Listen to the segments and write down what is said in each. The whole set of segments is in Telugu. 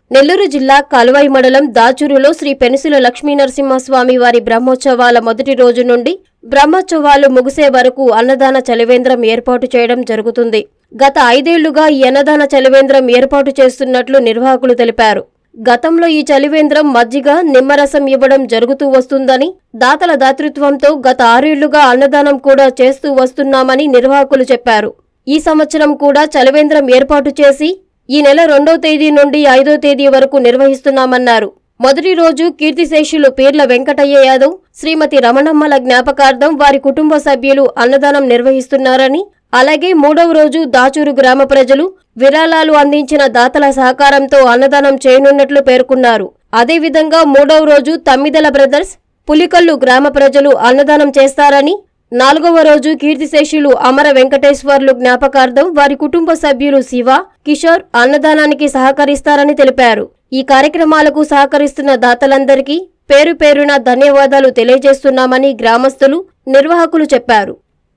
నెల్లూరు జిల్లా కల్వాయి మండలం దాచూరులో శ్రీ పెనుసుల లక్ష్మీనరసింహస్వామి వారి బ్రహ్మోత్సవాల మొదటి రోజు నుండి బ్రహ్మోత్సవాలు ముగిసే వరకు అన్నదాన చలివేంద్రం ఏర్పాటు చేయడం జరుగుతుంది గత ఐదేళ్లుగా ఈ అన్నదాన చలివేంద్రం ఏర్పాటు చేస్తున్నట్లు నిర్వాహకులు తెలిపారు గతంలో ఈ చలివేంద్రం మజ్జిగ నిమ్మరసం ఇవ్వడం జరుగుతూ వస్తుందని దాతల దాతృత్వంతో గత ఆరేళ్లుగా అన్నదానం కూడా చేస్తూ వస్తున్నామని నిర్వాహకులు చెప్పారు ఈ సంవత్సరం కూడా చలివేంద్రం ఏర్పాటు చేసి ఈ నెల రెండో తేదీ నుండి ఐదో తేదీ వరకు నిర్వహిస్తున్నామన్నారు మొదటి రోజు కీర్తిశేషులు పీర్ల వెంకటయ్య యాదవ్ శ్రీమతి రమణమ్మల జ్ఞాపకార్థం వారి కుటుంబ సభ్యులు అన్నదానం నిర్వహిస్తున్నారని అలాగే మూడవ రోజు దాచూరు గ్రామ ప్రజలు విరాళాలు అందించిన దాతల సహకారంతో అన్నదానం చేయనున్నట్లు పేర్కొన్నారు అదేవిధంగా మూడవ రోజు తమ్మిదల బ్రదర్స్ పులికల్లు గ్రామ ప్రజలు అన్నదానం చేస్తారని నాలుగవ రోజు కీర్తిశేషులు అమర వెంకటేశ్వర్లు జ్ఞాపకార్థం వారి కుటుంబ సభ్యులు శివ కిషోర్ అన్నదానానికి సహకరిస్తారని తెలిపారు ఈ కార్యక్రమాలకు సహకరిస్తున్న దాతలందరికీ పేరు పేరున ధన్యవాదాలు తెలియజేస్తున్నామని గ్రామస్తులు నిర్వాహకులు చెప్పారు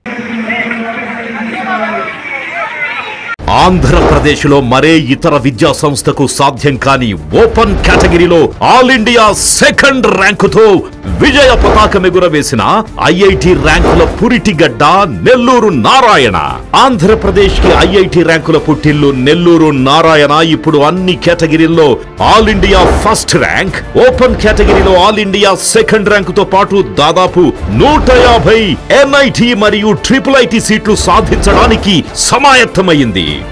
ఆంధ్రప్రదేశ్లో మరే ఇతర విద్యా సంస్థకు సాధ్యం కాని ఓపెన్ కేటగిరీలో ఆల్ ఇండియా సెకండ్ ర్యాంకుతో విజయ పతాకం ఎగురవేసిన ఐఐటి ర్యాంకుల పురిటిగడ్డ నెల్లూరు నారాయణ ఆంధ్రప్రదేశ్ కి ఐఐటి ర్యాంకుల పుట్టిల్లు నెల్లూరు నారాయణ ఇప్పుడు అన్ని కేటగిరీల్లో all India first rank open కేటగిరీలో ఆల్ ఇండియా సెకండ్ ర్యాంకుతో పాటు దాదాపు నూట యాభై ఎన్ఐటి మరియు ట్రిపుల్ ఐటి సీట్లు సాధించడానికి సమాయత్తమైంది